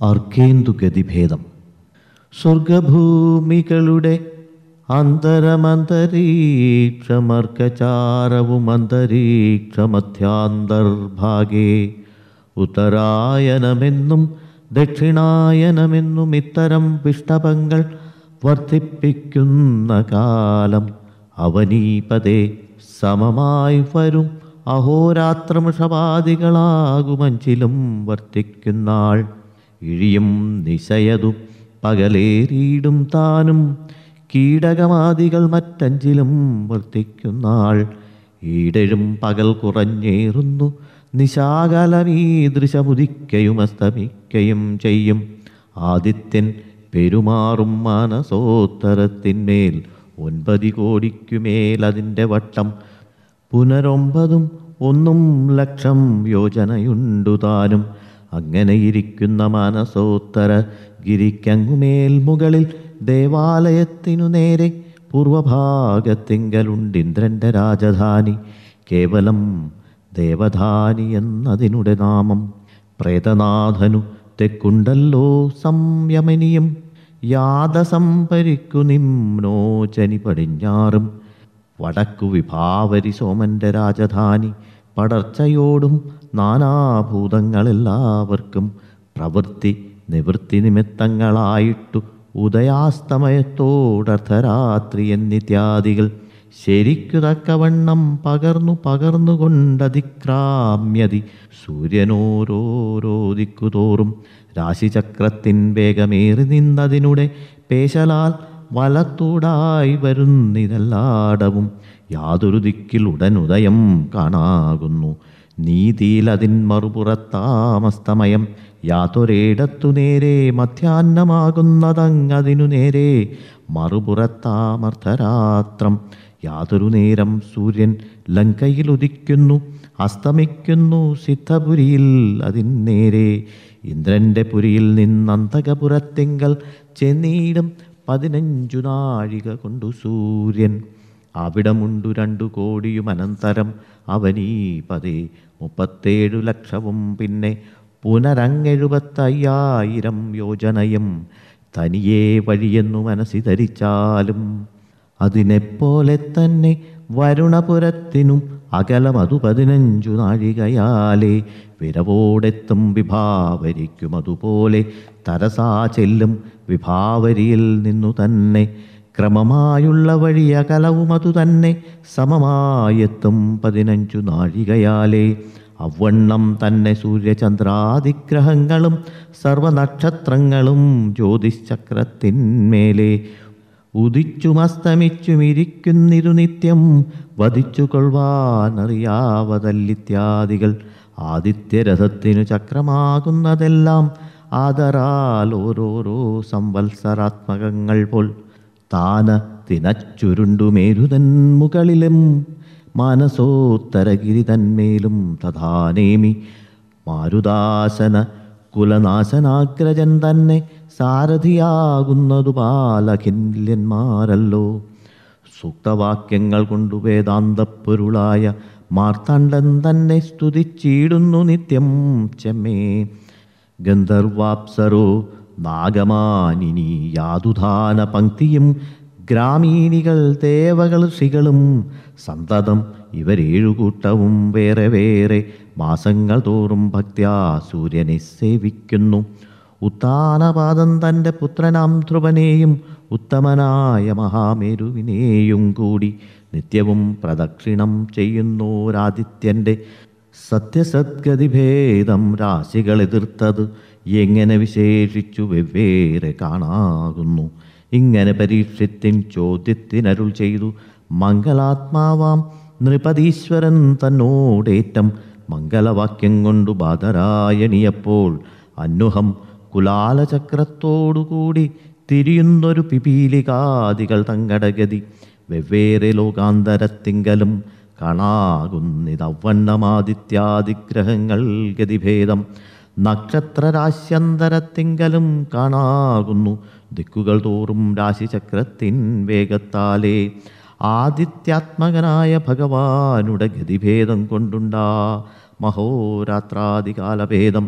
അർക്കേന്ദുഗതിഭേദം സ്വർഗഭൂമികളുടെ അന്തരമന്തരീക്ഷമർക്കചാരവും അന്തരീക്ഷമധ്യാന്തർഭാഗേ ഉത്തരായനമെന്നും ദക്ഷിണായനമെന്നും ഇത്തരം പിഷ്ടപങ്ങൾ വർദ്ധിപ്പിക്കുന്ന കാലം അവനീപതേ സമമായി വരും അഹോരാത്രമഷപാദികളാകുമഞ്ചിലും വർത്തിക്കുന്നാൾ ഇഴിയും നിശയതും പകലേറിയിടും താനും കീടകമാദികൾ മറ്റഞ്ചിലും വർത്തിക്കുന്നാൾ ഈടഴും പകൽ കുറഞ്ഞേറുന്നു നിശാകലമീദൃശമുദിക്കയും അസ്തമിക്കയും ചെയ്യും ആദിത്യൻ പെരുമാറും മാനസോത്തരത്തിന്മേൽ ഒൻപതി കോടിക്കുമേൽ അതിൻ്റെ വട്ടം പുനരൊമ്പതും ഒന്നും ലക്ഷം യോജനയുണ്ടു താനും അങ്ങനെ ഇരിക്കുന്ന മാനസോത്തര ഗിരിക്കങ്ങുമേൽ മുകളിൽ ദേവാലയത്തിനു നേരെ പൂർവഭാഗത്തിങ്കലുണ്ടിന്ദ്രൻ്റെ രാജധാനി കേവലം ദേവധാനി എന്നതിനുടെ നാമം പ്രേതനാഥനു തെക്കുണ്ടല്ലോ സംയമനിയും യാദസംപരിക്കു നിമ്നോചനി പടിഞ്ഞാറും വടക്കു വിഭാവരി സോമന്റെ രാജധാനി പടർച്ചയോടും നാനാഭൂതങ്ങളെല്ലാവർക്കും പ്രവൃത്തി നിവൃത്തി നിമിത്തങ്ങളായിട്ടു ഉദയാസ്തമയത്തോടർദ്ധരാത്രി എന്നിത്യാദികൾ ശരിക്കു തക്കവണ്ണം പകർന്നു പകർന്നുകൊണ്ടതിക്രാമ്യതി സൂര്യനോരോരോ ദിക്കുതോറും രാശിചക്രത്തിൻ വേഗമേറി നിന്നതിനുടെ പേശലാൽ വലത്തൂടായി വരുന്നിതെല്ലാടവും യാതൊരു ദിക്കിൽ ഉടനുദയം കാണാകുന്നു നീതിയിലതിൻ മറുപുറത്താമസ്തമയം യാതൊരേടത്തു നേരെ മധ്യാഹ്നമാകുന്നതങ്ങതിനു നേരെ മറുപുറത്താമർദ്ധരാത്രം യാതൊരു നേരം സൂര്യൻ ലങ്കയിൽ ഉദിക്കുന്നു അസ്തമിക്കുന്നു സിദ്ധപുരിയിൽ അതിന്നേരെ ഇന്ദ്രന്റെ പുരിയിൽ നിന്നന്തകപുരത്തിങ്കൽ ചെന്നീടും പതിനഞ്ചു നാഴിക കൊണ്ടു സൂര്യൻ അവിടമുണ്ടു രണ്ടു കോടിയും അനന്തരം അവനീ പതേ മുപ്പത്തേഴു ലക്ഷവും പിന്നെ പുനരങ്ങെഴുപത്തയ്യായിരം യോജനയും തനിയെ വഴിയെന്നു മനസ്സി ധരിച്ചാലും അതിനെപ്പോലെ തന്നെ വരുണപുരത്തിനും അകലം അതു പതിനഞ്ചു നാഴികയാലേ വിരവോടെത്തും വിഭാവരിക്കും അതുപോലെ തരസാ ചെല്ലും വിഭാവരിയിൽ നിന്നു തന്നെ ക്രമമായുള്ള വഴി അകലവും അതു തന്നെ സമമായെത്തും പതിനഞ്ചു നാഴികയാലേ അവണ്ണം തന്നെ സൂര്യചന്ദ്രാദിഗ്രഹങ്ങളും സർവനക്ഷത്രങ്ങളും ജ്യോതിശ്ചക്രത്തിന്മേലെ ഉദിച്ചുമസ്തമിച്ചുമിരിക്കുന്നിരു നിത്യം വധിച്ചു കൊള്ളുവാനറിയാവതല്ലിത്യാദികൾ ആദിത്യരഥത്തിനു ചക്രമാകുന്നതെല്ലാം ആദരാൽ ഓരോരോ സംവത്സരാത്മകങ്ങൾ പോൽ താന തിനച്ചുരുണ്ടു മേരുതൻ മുകളിലും മാനസോത്തരഗിരി തന്മേലും തഥാനേമി മാരുദാസന കുലനാശനാഗ്രജൻ തന്നെ സാരഥിയാകുന്നതു ബാലഖില്യന്മാരല്ലോ സൂക്തവാക്യങ്ങൾ കൊണ്ടു വേദാന്തപ്പൊരുളായ മാർത്താണ്ഡൻ തന്നെ സ്തുതിച്ചിടുന്നു നിത്യം ചെമ്മേ ഗന്ധർവാപ്സരോ നാഗമാനിനി യാതുധാന പങ്ക്തിയും ഗ്രാമീണികൾ ദേവകൾ ഋഷികളും സന്തതം ഇവരേഴുകൂട്ടവും വേറെ വേറെ മാസങ്ങൾ തോറും ഭക്ത്യാ സൂര്യനെ സേവിക്കുന്നു ഉത്താനപാദം തൻ്റെ പുത്രനാം ധ്രുവനെയും ഉത്തമനായ മഹാമേരുവിനെയും കൂടി നിത്യവും പ്രദക്ഷിണം ചെയ്യുന്നോരാദിത്യൻ്റെ സത്യസദ്ഗതിഭേദം രാശികൾ എതിർത്തത് എങ്ങനെ വിശേഷിച്ചു വെവ്വേറെ കാണാകുന്നു ഇങ്ങനെ പരീക്ഷത്തിൻ ചോദ്യത്തിനരുൾ ചെയ്തു മംഗളാത്മാവാം നൃപതീശ്വരൻ തന്നോടേറ്റം മംഗളവാക്യം കൊണ്ടു ബാധരായണിയപ്പോൾ അന്നുഹം കുലാലചക്രത്തോടുകൂടി തിരിയുന്നൊരു പിപീലികാദികൾ തങ്കടഗതി വെവ്വേറെ ലോകാന്തരത്തിങ്കലും കാണാകുന്നിതവണ്ണമാദിത്യാദിഗ്രഹങ്ങൾ ഗതിഭേദം നക്ഷത്രരാശ്യന്തരത്തിങ്കലും കാണാകുന്നു ദിക്കുകൾ തോറും രാശിചക്രത്തിൻ വേഗത്താലേ ആദിത്യാത്മകനായ ഭഗവാനുടെ ഗതിഭേദം കൊണ്ടുണ്ടാ മഹോരാത്രാദികാലഭേദം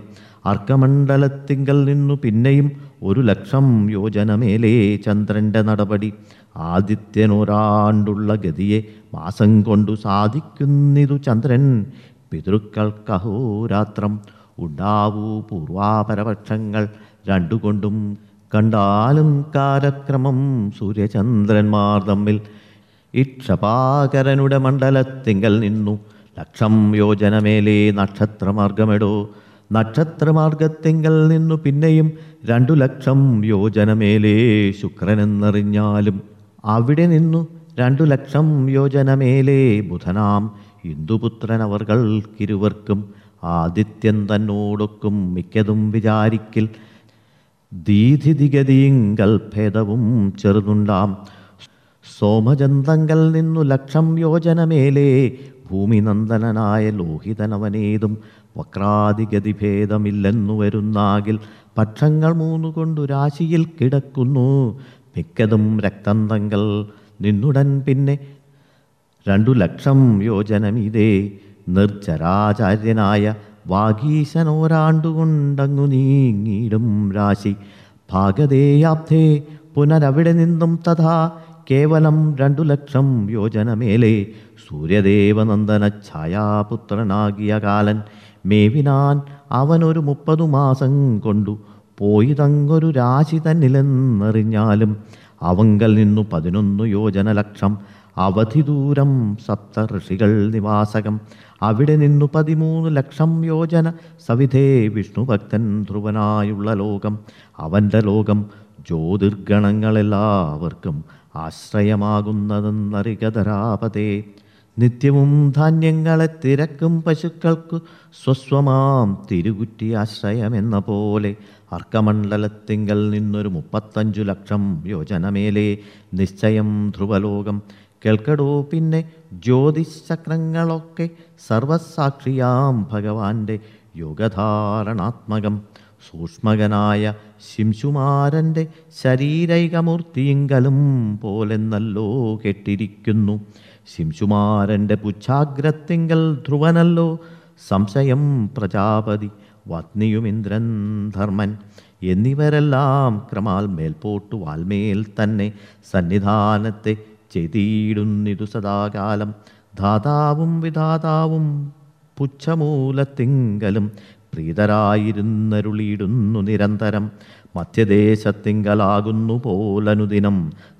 അർക്കമണ്ഡലത്തിങ്കൽ നിന്നു പിന്നെയും ഒരു ലക്ഷം യോജനമേലേ ചന്ദ്രന്റെ നടപടി ആദിത്യനൊരാണ്ടുള്ള ഗതിയെ മാസം കൊണ്ടു സാധിക്കുന്നിതു ചന്ദ്രൻ പിതൃക്കൾക്കഹോരാത്രം ഉണ്ടാവൂ പൂർവാപരപക്ഷങ്ങൾ രണ്ടുകൊണ്ടും കണ്ടാലും കാലക്രമം സൂര്യചന്ദ്രന്മാർ തമ്മിൽ ഇക്ഷപാകരനുടെ മണ്ഡലത്തിങ്കൽ നിന്നു ലക്ഷം യോജനമേലേ നക്ഷത്രമാർഗമെടോ നക്ഷത്രമാർഗത്തിങ്കൽ നിന്നു പിന്നെയും രണ്ടു ലക്ഷം യോജനമേലേ ശുക്രനെന്നറിഞ്ഞാലും അവിടെ നിന്നു രണ്ടു ലക്ഷം യോജനമേലേ ബുധനാം ഇന്ദുപുത്രൻ അവർകൾക്കിരുവർക്കും ആദിത്യൻ തന്നോടൊക്കും മിക്കതും വിചാരിക്കിൽ ദീധിതിഗതിയിങ്കൽ ഭേദവും ചെറുതുണ്ടാം സോമചന്തങ്കൽ നിന്നു ലക്ഷം യോജനമേലേ ഭൂമിനന്ദനനായ ലോഹിതനവനേതും വക്രാതിഗതി ഭേദമില്ലെന്നു വരുന്നാകിൽ പക്ഷങ്ങൾ മൂന്നു കൊണ്ടു രാശിയിൽ കിടക്കുന്നു മിക്കതും രക്തന്തങ്കൽ നിന്നുടൻ പിന്നെ രണ്ടു ലക്ഷം യോജനമിതേ നിർജരാചാര്യനായ വാഗീശനോരാണ്ടുകൊണ്ടങ്ങു നീങ്ങിയിടും രാശി ഭാഗതേയാബ്ധേ പുനരവിടെ നിന്നും തഥാ കേവലം രണ്ടു ലക്ഷം യോജനമേലെ സൂര്യദേവനന്ദന ഛായാപുത്രനാകിയ കാലൻ മേവിനാൻ അവനൊരു മുപ്പതു മാസം കൊണ്ടു പോയിതങ്ങൊരു രാശി തന്നിലെന്നറിഞ്ഞാലും അവങ്കൽ നിന്നു പതിനൊന്നു യോജന ലക്ഷം അവധി ദൂരം സപ്ത ഋഷികൾ നിവാസകം അവിടെ നിന്നു പതിമൂന്ന് ലക്ഷം യോജന സവിധേ വിഷ്ണുഭക്തൻ ധ്രുവനായുള്ള ലോകം അവൻ്റെ ലോകം ജ്യോതിർഗണങ്ങളെല്ലാവർക്കും ആശ്രയമാകുന്നതെന്നറികതരാപതേ നിത്യവും ധാന്യങ്ങളെ തിരക്കും പശുക്കൾക്കു സ്വസ്വമാം തിരുകുറ്റി ആശ്രയമെന്ന പോലെ അർക്കമണ്ഡലത്തിങ്കൽ നിന്നൊരു മുപ്പത്തഞ്ചു ലക്ഷം യോജനമേലെ നിശ്ചയം ധ്രുവലോകം കേൾക്കടോ പിന്നെ ജ്യോതിശക്രങ്ങളൊക്കെ സർവസാക്ഷിയാം ഭഗവാന്റെ യോഗധാരണാത്മകം സൂക്ഷ്മകനായ ശിംശുമാരൻ്റെ ശരീരൈകമൂർത്തിയിങ്കലും പോലെന്നല്ലോ കെട്ടിരിക്കുന്നു ശിംശുമാരൻ്റെ പുച്ഛാഗ്രത്തിങ്കൽ ധ്രുവനല്ലോ സംശയം പ്രജാപതി വത്നിയുമിന്ദ്രൻ ധർമ്മൻ എന്നിവരെല്ലാം ക്രമാൽ മേൽപോട്ടു വാൽമേൽ തന്നെ സന്നിധാനത്തെ ചെയ്തിടുന്നിതു സദാകാലം ധാതാവും വിധാതാവും പുച്ഛമൂലത്തിങ്കലും പ്രീതരായിരുന്നരുളിയിടുന്നു നിരന്തരം മധ്യദേശത്തിങ്കലാകുന്നു പോലനുദിനം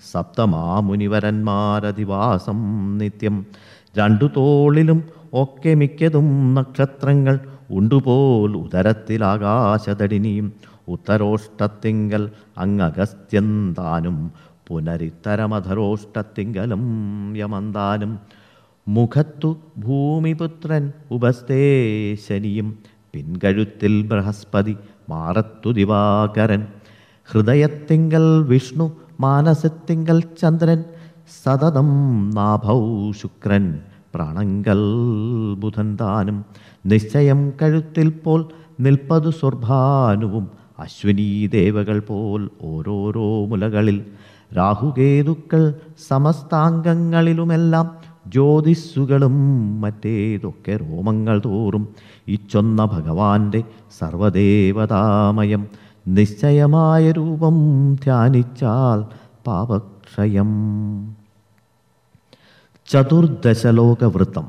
സപ്തമാമുനിവരന്മാരധിവാസം നിത്യം രണ്ടു തോളിലും ഒക്കെ മിക്കതും നക്ഷത്രങ്ങൾ ഉണ്ടുപോൽ ഉദരത്തിലാകാശതടിനിയും ഉത്തരോഷ്ടത്തിങ്കൽ അങ്ങഗസ്ത്യൻ താനും പുനരിത്തരമധരോഷ്ടത്തിങ്കലും യമന്താനും മുഖത്തു ഭൂമിപുത്രൻ ഉപസ്ഥേ ശനിയും പിൻകഴുത്തിൽ ബൃഹസ്പതി മാറത്തു ദിവാകരൻ ഹൃദയത്തിങ്കൽ വിഷ്ണു മാനസത്തിങ്കൽ ചന്ദ്രൻ സതതം നാഭൗ ശുക്രൻ പ്രാണങ്കൽ ബുധൻ താനും നിശ്ചയം കഴുത്തിൽ പോൽ നിൽപ്പതു സ്വർഭാനുവും അശ്വിനീ ദേവകൾ പോൽ ഓരോരോ മുലകളിൽ രാഹുകേതുക്കൾ സമസ്താംഗങ്ങളിലുമെല്ലാം ജ്യോതിസ്സുകളും മറ്റേതൊക്കെ രോമങ്ങൾ തോറും ഇച്ചൊന്ന ഭഗവാന്റെ സർവദേവതാമയം നിശ്ചയമായ രൂപം ധ്യാനിച്ചാൽ പാപക്ഷയം ചതുർദശലോകവൃത്തം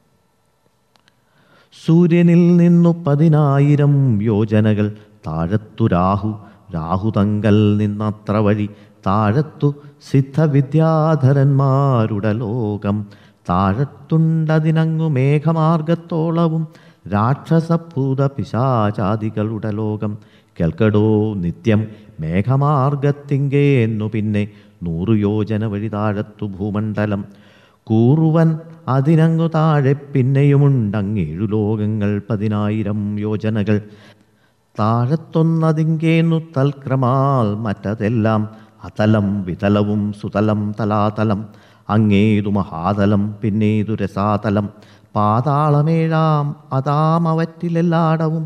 സൂര്യനിൽ നിന്നു പതിനായിരം യോജനകൾ താഴത്തു രാഹു രാഹുതങ്കൽ നിന്നത്ര വഴി താഴത്തു സിദ്ധവിദ്യാധരന്മാരുടെ ലോകം താഴത്തുണ്ടതിനങ്ങു മേഘമാർഗത്തോളവും രാക്ഷസഭൂത പിശാചാദികളുടെ ലോകം കേൾക്കടോ നിത്യം മേഘമാർഗത്തിങ്കേന്നു പിന്നെ നൂറു യോജന വഴി താഴത്തു ഭൂമണ്ഡലം കൂറുവൻ അതിനങ്ങു താഴെ പിന്നെയുമുണ്ടങ്ങേഴു ലോകങ്ങൾ പതിനായിരം യോജനകൾ താഴത്തൊന്നതിങ്കേന്നു തൽക്രമാൽ മറ്റതെല്ലാം അതലം വിതലവും സുതലം തലാതലം അങ്ങേതു മഹാതലം പിന്നേതു രസാതലം പാതാളമേഴാം അതാമവറ്റിലെല്ലാടവും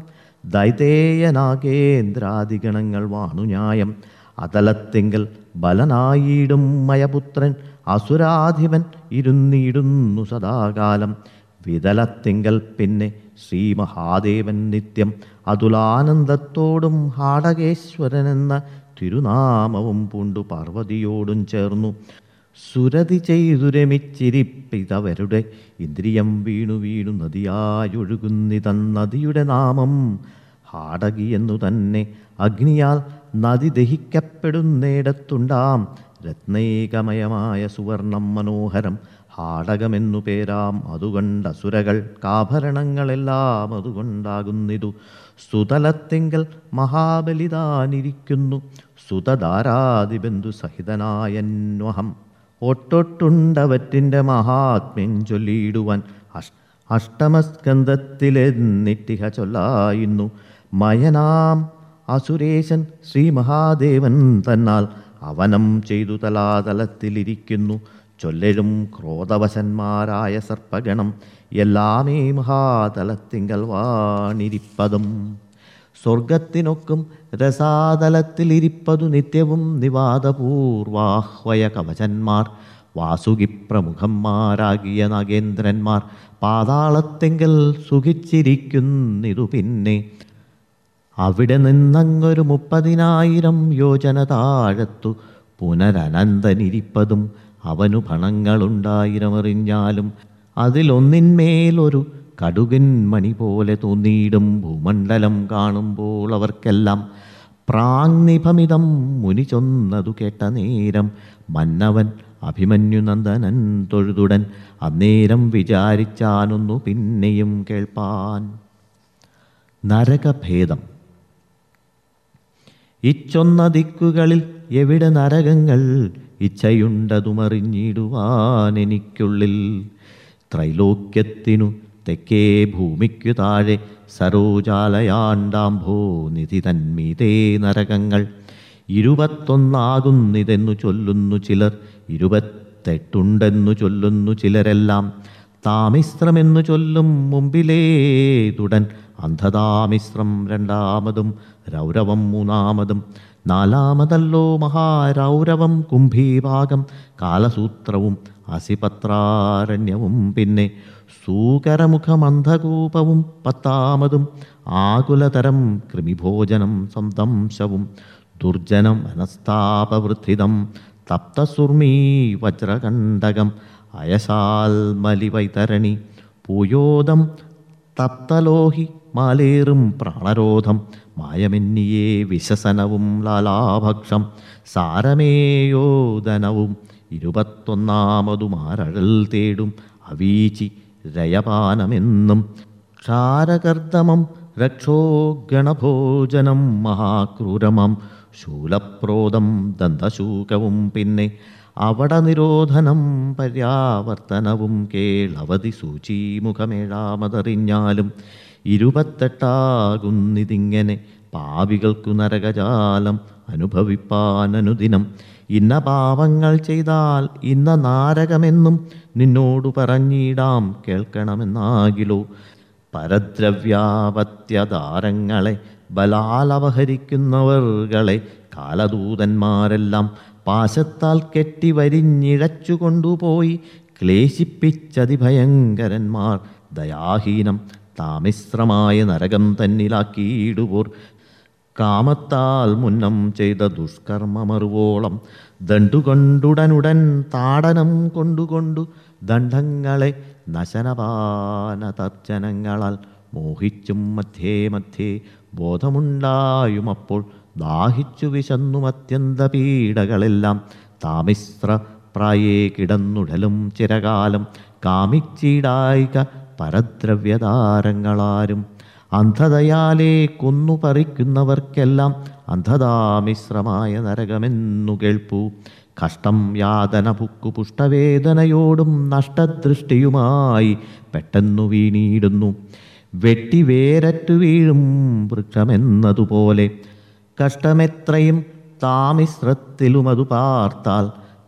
ദൈതേയനാഗേന്ദ്രാദിഗണങ്ങൾ വാണുന്യായം അതലത്തിങ്കൽ ബലനായിടും മയപുത്രൻ അസുരാധിപൻ ഇരുന്നിടുന്നു സദാകാലം വിതലത്തിങ്കൽ പിന്നെ ശ്രീ മഹാദേവൻ നിത്യം അതുലാനന്ദത്തോടും ഹാടകേശ്വരനെന്ന തിരുനാമവും പൂണ്ടു പാർവതിയോടും ചേർന്നു സുരതി ചെയ്തു രമിച്ചിരിപ്പിതവരുടെ ഇന്ദ്രിയം വീണു വീണു നദിയായൊഴുകുന്നിതൻ നദിയുടെ നാമം ഹാടകി എന്നു തന്നെ അഗ്നിയാൽ നദി ദഹിക്കപ്പെടുന്നിടത്തുണ്ടാം രത്നൈകമയമായ സുവർണം മനോഹരം ഹാടകമെന്നു പേരാം അതുകൊണ്ട് അസുരകൾക്കാഭരണങ്ങളെല്ലാം അതുകൊണ്ടാകുന്നിതു സുതലത്തിങ്കൽ മഹാബലിതാനിരിക്കുന്നു സുതധാരാതിബന്ധു സഹിതനായന്വഹം ഒട്ടൊട്ടുണ്ടവറ്റിൻ്റെ മഹാത്മ്യം ചൊല്ലിയിടുവാൻ അഷ് അഷ്ടമസ്കന്ധത്തിലെന്നിട്ടിഹ ചൊല്ലായിരുന്നു മയനാം അസുരേശൻ ശ്രീ മഹാദേവൻ തന്നാൽ അവനം ചെയ്തു തലാതലത്തിലിരിക്കുന്നു ചൊല്ലഴും ക്രോധവശന്മാരായ സർപ്പഗണം എല്ലാമേ മഹാതലത്തിങ്കൽ വാണിരിപ്പതും സ്വർഗത്തിനൊക്കും രസാതലത്തിലിരിപ്പതു നിത്യവും നിവാദപൂർവാഹ്വയ കവചന്മാർ വാസുകി പ്രമുഖന്മാരാകിയ നാഗേന്ദ്രന്മാർ പാതാളത്തെങ്കൽ സുഖിച്ചിരിക്കുന്നിതു പിന്നെ അവിടെ നിന്നങ്ങൊരു മുപ്പതിനായിരം യോജന താഴത്തു പുനരനന്തനിരിപ്പതും അവനു ഫണങ്ങളുണ്ടായിരമറിഞ്ഞാലും അതിലൊന്നിന്മേലൊരു കടുകിൻ മണി പോലെ തോന്നിയിടും ഭൂമണ്ഡലം കാണുമ്പോൾ അവർക്കെല്ലാം പ്രാങ്നിഭമിതം മുനി ചൊന്നതു കേട്ട നേരം മന്നവൻ അഭിമന്യുനന്ദനൻ തൊഴുതുടൻ അന്നേരം വിചാരിച്ചാനൊന്നു പിന്നെയും കേൾപ്പാൻ നരകഭേദം ഇച്ചൊന്ന ദിക്കുകളിൽ എവിടെ നരകങ്ങൾ ഇച്ഛയുണ്ടതുമറിഞ്ഞിടുവാൻ എനിക്കുള്ളിൽ ത്രൈലോക്യത്തിനു തെക്കേ ഭൂമിക്കു താഴെ സരോജാലയാണ്ടാംഭോ നിധി തന്മീതേ നരകങ്ങൾ ഇരുപത്തൊന്നാകുന്നിതെന്നു ചൊല്ലുന്നു ചിലർ ഇരുപത്തെട്ടുണ്ടെന്നു ചൊല്ലുന്നു ചിലരെല്ലാം താമിശ്രമെന്നു ചൊല്ലും മുമ്പിലേതുടൻ അന്ധതാമിശ്രം രണ്ടാമതും രൗരവം മൂന്നാമതും നാലാമതല്ലോ മഹാരൗരവം കുംഭീഭാഗം കാലസൂത്രവും അസിപത്രാരണ്യവും പിന്നെ സൂകരമുഖമന്ധകൂപവും പത്താമതും ആകുലതരം കൃമിഭോജനം സന്തംശവും ദുർജനം അനസ്താപവൃദ്ധിതം തപ്തസുർമീ വജ്രകണ്ഡകം അയശാൽ മലിവൈതരണി പൂയോദം തപ്തലോഹി മാലേറും പ്രാണരോധം മായമെന്നിയേ വിശസനവും ലാലാഭക്ഷം സാരമേയോദനവും ഇരുപത്തൊന്നാമതുമാരഴൽ തേടും അവീചി രയപാനമെന്നും ക്ഷാരകർദ്ദമം രക്ഷോ ഗണഭോജനം മഹാക്രൂരമം ശൂലപ്രോദം ദന്തശൂകവും പിന്നെ അവട നിരോധനം പര്യാവർത്തനവും കേളവതി സൂചീമുഖമേഴാമതറിഞ്ഞാലും ഇരുപത്തെട്ടാകുന്നിതിങ്ങനെ പാവികൾക്കു നരകജാലം അനുഭവിപ്പാൻ അനുദിനം ഇന്ന പാവങ്ങൾ ചെയ്താൽ ഇന്ന നാരകമെന്നും നിന്നോടു പറഞ്ഞിടാം കേൾക്കണമെന്നാകിലോ പരദ്രവ്യാപത്യതാരങ്ങളെ ബലാലപഹരിക്കുന്നവർകളെ കാലദൂതന്മാരെല്ലാം പാശത്താൽ കെട്ടി വരിഞ്ഞിഴച്ചു കൊണ്ടുപോയി ക്ലേശിപ്പിച്ചതിഭയങ്കരന്മാർ ദയാഹീനം താമിശ്രമായ നരകം തന്നിലാക്കിയിടുവോർ കാമത്താൽ മുന്നം ചെയ്ത ദുഷ്കർമ്മമറുവോളം ദണ്ടുകൊണ്ടുടനുടൻ താടനം കൊണ്ടുകൊണ്ടു ദണ്ഡങ്ങളെ നശനപാന തർജനങ്ങളാൽ മോഹിച്ചും മധ്യേ മധ്യേ ബോധമുണ്ടായും അപ്പോൾ ദാഹിച്ചു വിശന്നും അത്യന്ത പീഡകളെല്ലാം താമിശ്ര പ്രായേ കിടന്നുടലും ചിരകാലം കാമിച്ചിടായിക പരദ്രവ്യതാരങ്ങളാരും അന്ധതയാലേ കൊന്നു പറിക്കുന്നവർക്കെല്ലാം അന്ധതാമിശ്രമായ നരകമെന്നു കേൾപ്പൂ കഷ്ടം യാതന പുക്കു പുഷ്ടവേദനയോടും നഷ്ടദൃഷ്ടിയുമായി പെട്ടെന്നു വീണിടുന്നു വെട്ടി വേരറ്റു വീഴും വൃക്ഷമെന്നതുപോലെ കഷ്ടമെത്രയും താമിശ്രത്തിലും അത് പാർത്താൽ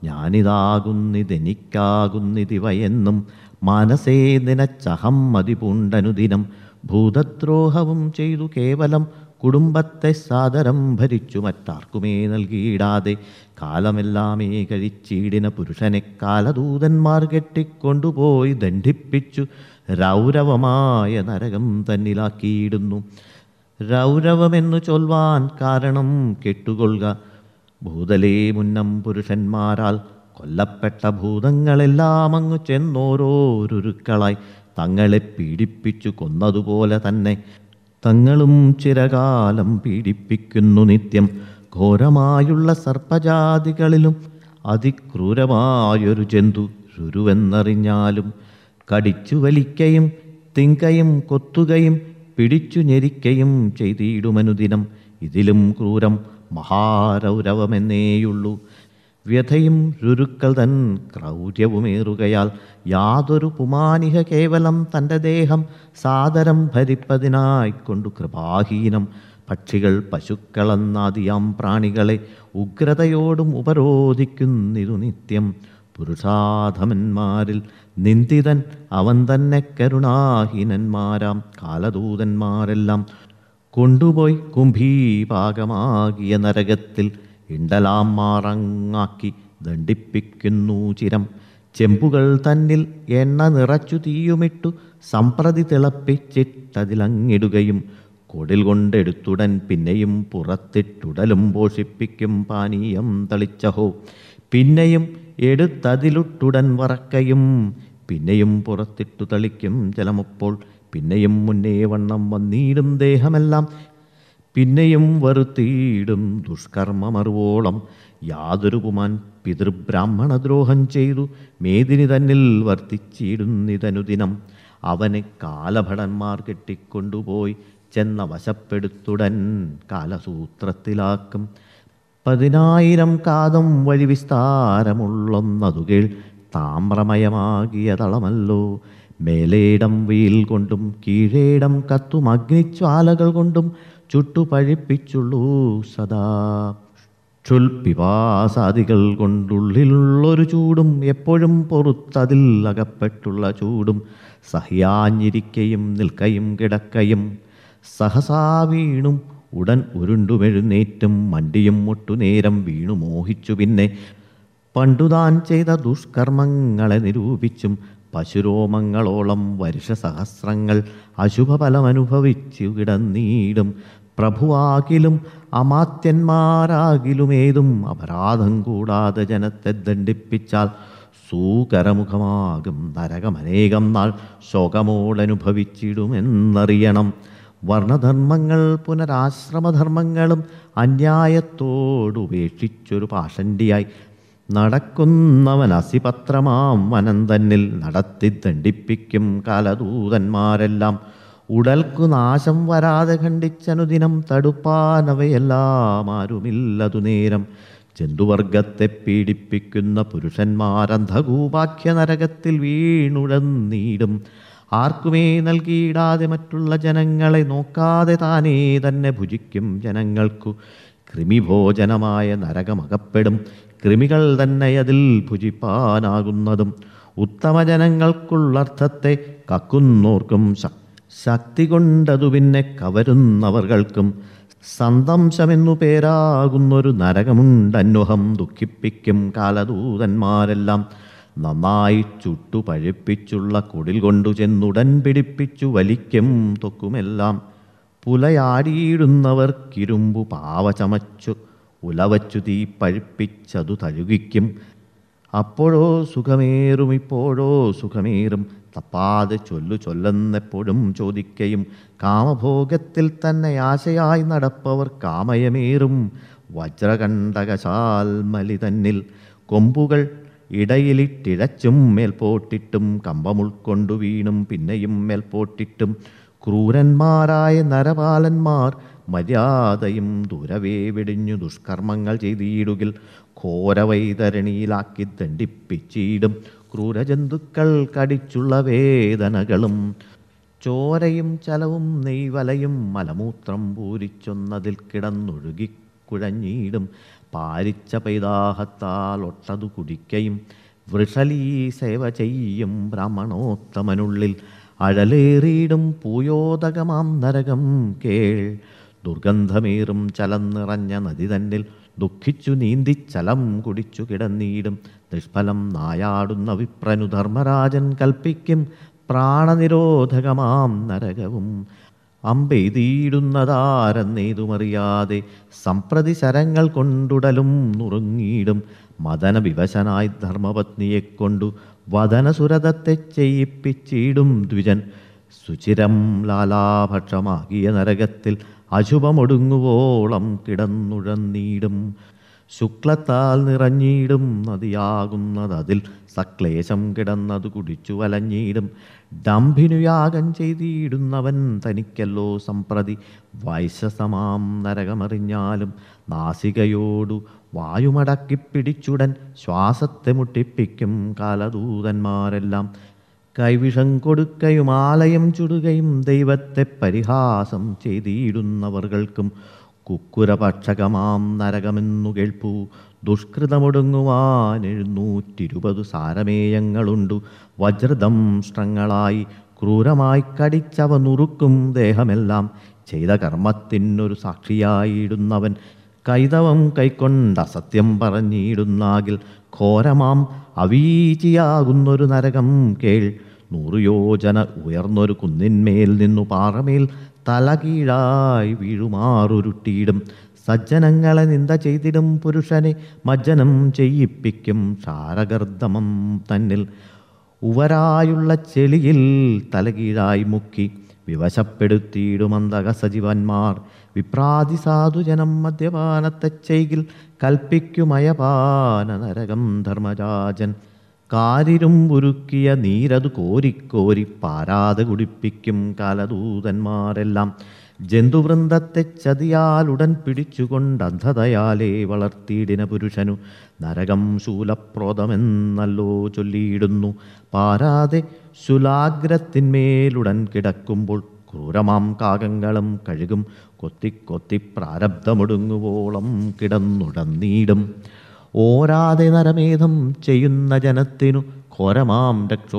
ഞാനിതാകുന്നിതെനിക്കാകുന്നിതിവയെന്നും മനസ്സേ നിനച്ചഹം മതിപൂണ്ടനുദിനം ഭൂതദ്രോഹവും ചെയ്തു കേവലം കുടുംബത്തെ സാദരം ഭരിച്ചു മറ്റാർക്കുമേ നൽകിയിടാതെ കാലമെല്ലാമേ കഴിച്ചീടിന പുരുഷനെ കാലദൂതന്മാർ കെട്ടിക്കൊണ്ടുപോയി ദണ്ഡിപ്പിച്ചു രൗരവമായ നരകം തന്നിലാക്കിയിടുന്നു രൗരവമെന്നു ചൊൽവാൻ കാരണം കെട്ടുകൊള്ളുക ഭൂതലേ മുന്നം പുരുഷന്മാരാൽ കൊല്ലപ്പെട്ട ഭൂതങ്ങളെല്ലാം അങ്ങു ചെന്നോരോരുരുക്കളായി തങ്ങളെ പീഡിപ്പിച്ചു കൊന്നതുപോലെ തന്നെ തങ്ങളും ചിരകാലം പീഡിപ്പിക്കുന്നു നിത്യം ഘോരമായുള്ള സർപ്പജാതികളിലും അതിക്രൂരമായൊരു ജന്തു രുരുവെന്നറിഞ്ഞാലും കടിച്ചു വലിക്കയും തിങ്കയും കൊത്തുകയും പിടിച്ചു ഞെരിക്കയും ചെയ്തിടുമനുദിനം ഇതിലും ക്രൂരം മഹാരൗരവമെന്നേയുള്ളൂ വ്യഥയും രുരുക്കൾ തൻ ക്രൗര്യവുമേറുകയാൽ യാതൊരു പുമാനിഹ കേവലം തൻ്റെ ദേഹം സാദരം ഭരിപ്പതിനായിക്കൊണ്ടു കൃപാഹീനം പക്ഷികൾ പശുക്കളെന്നാദിയാം പ്രാണികളെ ഉഗ്രതയോടും ഉപരോധിക്കുന്നിതു നിത്യം പുരുഷാധമന്മാരിൽ നിന്ദിതൻ അവൻ തന്നെ കരുണാഹീനന്മാരാം കാലദൂതന്മാരെല്ലാം കൊണ്ടുപോയി കുംഭീപാകമാകിയ നരകത്തിൽ ഇണ്ടലാം മാറങ്ങാക്കി ദണ്ഡിപ്പിക്കുന്നു ചിരം ചെമ്പുകൾ തന്നിൽ എണ്ണ നിറച്ചു തീയുമിട്ടു സംപ്രതി തിളപ്പിച്ചിട്ടതിലങ്ങിടുകയും കൊടിൽ കൊണ്ടെടുത്തുടൻ പിന്നെയും പുറത്തിട്ടുടലും പോഷിപ്പിക്കും പാനീയം തളിച്ചഹോ പിന്നെയും എടുത്തതിലുട്ടുടൻ വറക്കയും പിന്നെയും പുറത്തിട്ടു തളിക്കും ജലമപ്പോൾ പിന്നെയും മുന്നേ വണ്ണം വന്നീടും ദേഹമെല്ലാം പിന്നെയും വരുത്തിയിടും ദുഷ്കർമ്മമറുവോളം യാതൊരു പുമാൻ പിതൃബ്രാഹ്മണദ്രോഹം ചെയ്തു മേദിനി തന്നിൽ വർത്തിച്ചിടുന്നിതനുദിനം അവനെ കാലഭടന്മാർ കെട്ടിക്കൊണ്ടുപോയി ചെന്ന വശപ്പെടുത്തുടൻ കാലസൂത്രത്തിലാക്കും പതിനായിരം കാതം വഴി വിസ്താരമുള്ളൊന്നതുകേൾ താമ്രമയമാകിയ തളമല്ലോ മേലേടം വെയിൽ കൊണ്ടും കീഴേടം കത്തും അഗ്നിജ്വാലകൾ കൊണ്ടും ചുട്ടുപഴിപ്പിച്ചുള്ളൂ സദാ ക്ഷുൽപിവാസാദികൾ കൊണ്ടുള്ളിലുള്ളൊരു ചൂടും എപ്പോഴും പൊറുത്തതിൽ അകപ്പെട്ടുള്ള ചൂടും സഹ്യാഞ്ഞിരിക്കയും നിൽക്കയും കിടക്കയും സഹസാ വീണും ഉടൻ ഉരുണ്ടുമെഴുന്നേറ്റും മണ്ടിയും മുട്ടുനേരം വീണു മോഹിച്ചു പിന്നെ പണ്ടുതാൻ ചെയ്ത ദുഷ്കർമ്മങ്ങളെ നിരൂപിച്ചും പശുരോമങ്ങളോളം വരുഷസഹസ്രങ്ങൾ അശുഭഫലമനുഭവിച്ചു കിടന്നീടും പ്രഭുവാകിലും അമാത്യന്മാരാകിലുമേതും അപരാധം കൂടാതെ ജനത്തെ ദണ്ഡിപ്പിച്ചാൽ സൂകരമുഖമാകും നരകമനേകം നാൾ ശോകമോടനുഭവിച്ചിടുമെന്നറിയണം വർണ്ണധർമ്മങ്ങൾ പുനരാശ്രമധർമ്മങ്ങളും അന്യായത്തോടുപേക്ഷിച്ചൊരു പാഷണ്ടിയായി നടക്കുന്നവൻ അസിപത്രമാം വനം തന്നിൽ നടത്തി ദണ്ഡിപ്പിക്കും കാലദൂതന്മാരെല്ലാം ഉടൽക്കു നാശം വരാതെ ഖണ്ഡിച്ചനുദിനം തടുപ്പാനവയെല്ലാം ആരുമില്ലതു നേരം ജന്തുവർഗത്തെ പീഡിപ്പിക്കുന്ന പുരുഷന്മാരന്ധകൂപാഖ്യ നരകത്തിൽ വീണുഴന്നീടും ആർക്കുമേ നൽകിയിടാതെ മറ്റുള്ള ജനങ്ങളെ നോക്കാതെ താനേ തന്നെ ഭുജിക്കും ജനങ്ങൾക്കു കൃമിഭോജനമായ നരകമകപ്പെടും കൃമികൾ തന്നെ അതിൽ ഭുജിപ്പാനാകുന്നതും ഉത്തമ ജനങ്ങൾക്കുള്ളർത്ഥത്തെ കക്കുന്നോർക്കും ശ- ശക്തി കൊണ്ടതു പിന്നെ കവരുന്നവർകൾക്കും സന്തംശമെന്നു പേരാകുന്നൊരു നരകമുണ്ടന്വഹം ദുഃഖിപ്പിക്കും കാലദൂതന്മാരെല്ലാം നന്നായി ചുട്ടു പഴിപ്പിച്ചുള്ള കുടിൽ കൊണ്ടു ചെന്നുടൻ പിടിപ്പിച്ചു വലിക്കും തൊക്കുമെല്ലാം പുലയാടിയിടുന്നവർക്കിരുമ്പു പാവ ചമച്ചു ഉലവച്ചു തീ പഴിപ്പിച്ചതു തഴുകിക്കും അപ്പോഴോ സുഖമേറും ഇപ്പോഴോ സുഖമേറും തപ്പാതെ ചൊല്ലു ചൊല്ലെന്നെപ്പോഴും ചോദിക്കയും കാമഭോഗത്തിൽ തന്നെ ആശയായി നടപ്പവർ കാമയമേറും വജ്രകണ്ടകശാൽ മലി തന്നിൽ കൊമ്പുകൾ ഇടയിലിട്ടിഴച്ചും മേൽപോട്ടിട്ടും കമ്പം ഉൾക്കൊണ്ടു വീണും പിന്നെയും മേൽപോട്ടിട്ടും ക്രൂരന്മാരായ നരപാലന്മാർ മര്യാദയും ദൂരവേ വെടിഞ്ഞു ദുഷ്കർമ്മങ്ങൾ ചെയ്തിടുകിൽ ഘോരവൈതരണിയിലാക്കി ദണ്ഡിപ്പിച്ചിടും ക്രൂരജന്തുക്കൾ കടിച്ചുള്ള വേദനകളും ചോരയും ചലവും നെയ്വലയും മലമൂത്രം പൂരിച്ചൊന്നതിൽ കിടന്നൊഴുകി കുഴഞ്ഞിടും പാരിച്ച പൈതാഹത്താൽ ഒട്ടതു കുടിക്കയും വൃഷലീ സേവ ചെയ്യും ബ്രാഹ്മണോത്തമനുള്ളിൽ അഴലേറിയിടും പൂയോദകമാം നരകം കേൾ ദുർഗന്ധമേറും ചലം നിറഞ്ഞ നദി തന്നിൽ ദുഃഖിച്ചു നീന്തി ചലം കുടിച്ചു കിടന്നീടും നിഷ്ഫലം നായാടുന്ന വിപ്രനു ധർമ്മരാജൻ കൽപ്പിക്കും പ്രാണനിരോധകമാം നരകവും അമ്പെയ്തിയിടുന്നതാരെന്നേതുമറിയാതെ സംപ്രതി ശരങ്ങൾ കൊണ്ടുടലും നുറുങ്ങിയിടും മദന വിവശനായി ധർമ്മപത്നിയെ കൊണ്ടു വദനസുരതത്തെ ചെയ്യിപ്പിച്ചിടും ദ്വിജൻ സുചിരം ലാലാഭക്ഷമാകിയ നരകത്തിൽ അശുഭമൊടുങ്ങുവോളം കിടന്നുഴന്നീടും ശുക്ലത്താൽ നിറഞ്ഞിടും നദിയാകുന്നതതിൽ സക്ലേശം കിടന്നതു കുടിച്ചു വലഞ്ഞിടും ഡംഭിനുയാഗം ചെയ്തിടുന്നവൻ തനിക്കല്ലോ സംപ്രതി വൈശസമാം നരകമറിഞ്ഞാലും നാസികയോടു വായുമടക്കി പിടിച്ചുടൻ ശ്വാസത്തെ മുട്ടിപ്പിക്കും കാലദൂതന്മാരെല്ലാം കൈവിഷം കൊടുക്കയും ആലയം ചുടുകയും ദൈവത്തെ പരിഹാസം ചെയ്തിടുന്നവർകൾക്കും കുക്കുരപക്ഷകമാം നരകമെന്നു കേൾപ്പൂ ദുഷ്കൃതമൊടുങ്ങുവാൻ എഴുന്നൂറ്റിരുപത് സാരമേയങ്ങളുണ്ടു വജ്രദംഷ്ട്രങ്ങളായി ക്രൂരമായി കടിച്ചവ നുറുക്കും ദേഹമെല്ലാം ചെയ്ത കർമ്മത്തിനൊരു സാക്ഷിയായിടുന്നവൻ കൈതവം കൈക്കൊണ്ട് അസത്യം പറഞ്ഞിടുന്നാകിൽ ഘോരമാം അവീചിയാകുന്നൊരു നരകം കേൾ നൂറു യോജന ഉയർന്നൊരു കുന്നിന്മേൽ നിന്നു പാറമേൽ തലകീഴായി വീഴുമാറുരുട്ടിയിടും സജ്ജനങ്ങളെ നിന്ദ ചെയ്തിടും പുരുഷനെ മജ്ജനം ചെയ്യിപ്പിക്കും ക്ഷാരഗർദമം തന്നിൽ ഉവരായുള്ള ചെളിയിൽ തലകീഴായി മുക്കി വിവശപ്പെടുത്തിയിടുമന്തക സജീവന്മാർ വിപ്രാതി സാധുജനം മദ്യപാനത്തെ ചെയ്കിൽ കൽപ്പിക്കുമയപാന നരകം ധർമ്മരാജൻ കാരിരും ഉരുക്കിയ നീരതു കോരിക്കോരി പാരാതെ കുടിപ്പിക്കും കാലദൂതന്മാരെല്ലാം ജന്തുവൃന്ദത്തെ ചതിയാലുടൻ പിടിച്ചുകൊണ്ട് അന്ധതയാലേ വളർത്തിയിടിന പുരുഷനു നരകം ശൂലപ്രോതമെന്നല്ലോ ചൊല്ലിയിടുന്നു പാരാതെ ശുലാഗ്രത്തിന്മേലുടൻ കിടക്കുമ്പോൾ ക്രൂരമാം കാകങ്ങളും കഴുകും കൊത്തി കൊത്തി പ്രാരബ്ധമൊടുങ്ങുവോളം കിടന്നുടന്നീടും ഓരാതെ നരമേധം ചെയ്യുന്ന ജനത്തിനു ഘോരമാം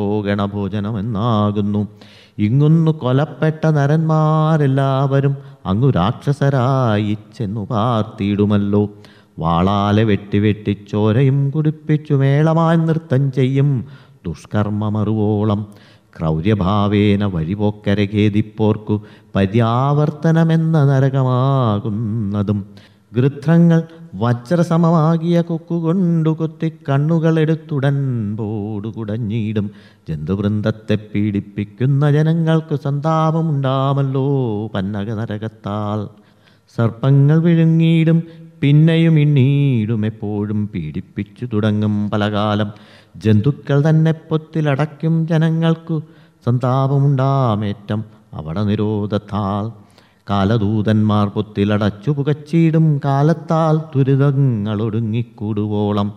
രക്ഷോഗണഭോജനമെന്നാകുന്നു ഇങ്ങുന്നു കൊലപ്പെട്ട നരന്മാരെല്ലാവരും അങ്ങു രാക്ഷസരായി ചെന്നു പാർത്തിയിടുമല്ലോ വാളാലെ വെട്ടി വെട്ടി ചോരയും കുടിപ്പിച്ചു മേളമായി നൃത്തം ചെയ്യും ദുഷ്കർമ്മമറുവോളം ക്രൗര്യഭാവേന വഴിപോക്കരെ ഖേദിപ്പോർക്കു പര്യാവർത്തനമെന്ന നരകമാകുന്നതും ഗൃത്രങ്ങൾ വജ്രസമമാകിയ കൊക്കുകൊണ്ടു കൊത്തി കണ്ണുകളെടുത്തുടൻ പോടു കുടഞ്ഞിടും ജന്തുവൃന്ദത്തെ പീഡിപ്പിക്കുന്ന ജനങ്ങൾക്ക് സന്താപമുണ്ടാമല്ലോ പന്നക നരകത്താൽ സർപ്പങ്ങൾ വിഴുങ്ങിയിടും പിന്നെയും ഇണ്ണീടും എപ്പോഴും പീഡിപ്പിച്ചു തുടങ്ങും പലകാലം ജന്തുക്കൾ തന്നെ പൊത്തിലടയ്ക്കും ജനങ്ങൾക്കു സന്താപമുണ്ടാമേറ്റം അവിടെ നിരോധത്താൽ കാലദൂതന്മാർ പൊത്തിലടച്ചു പുകച്ചിടും കാലത്താൽ ദുരിതങ്ങൾ ഒടുങ്ങിക്കൂടുവോളം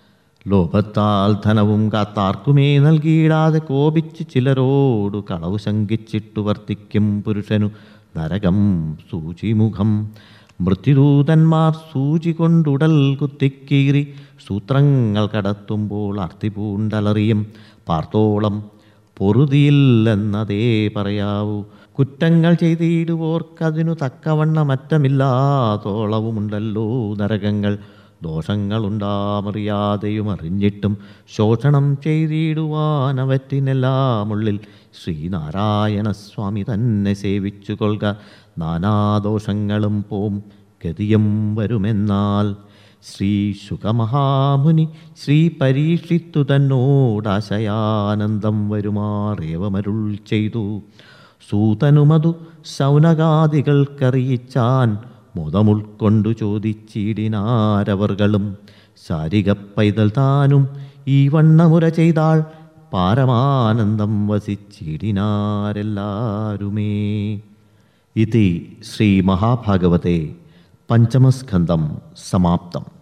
ലോഭത്താൽ ധനവും കാത്താർക്കുമേ നൽകിയിടാതെ കോപിച്ച് ചിലരോടു കളവ് ശങ്കിച്ചിട്ടു വർത്തിക്കും പുരുഷനു നരകം സൂചിമുഖം മൃത്യുദൂതന്മാർ സൂചി കൊണ്ടുടൽ കുത്തിക്കീറി സൂത്രങ്ങൾ കടത്തുമ്പോൾ അർത്തി പൂണ്ടലറിയും പാർത്തോളം പൊറുതിയില്ലെന്നതേ പറയാവൂ കുറ്റങ്ങൾ ചെയ്തിടുവോർക്കതിനു തക്കവണ്ണമറ്റമില്ലാത്തോളവുമുണ്ടല്ലോ നരകങ്ങൾ ദോഷങ്ങളുണ്ടാമറിയാതെയും അറിഞ്ഞിട്ടും ശോഷണം ചെയ്തിടുവാനവറ്റിനെല്ലാമുള്ളിൽ ശ്രീനാരായണ സ്വാമി തന്നെ സേവിച്ചു കൊള്ളുക നാനാദോഷങ്ങളും പോം ഗതിയും വരുമെന്നാൽ ശ്രീ ശുഖമഹാമുനി ശ്രീ പരീക്ഷിത്തു തന്നോടാശയാനന്ദം വരുമാറേവമരുൾ ചെയ്തു സൂതനുമതു ശൗനകാദികൾക്കറിയിച്ചാൻ മുതമുൾക്കൊണ്ടു ചോദിച്ചിടിനാരവർകളും ശാരിക പൈതൽ താനും ഈ വണ്ണമുര ചെയ്താൾ പാരമാനന്ദം വസിച്ചിടിനാരെല്ലാരുമേ ഇതി ശ്രീ മഹാഭാഗവത്തെ പഞ്ചമസ്കന്ധം സമാപ്തം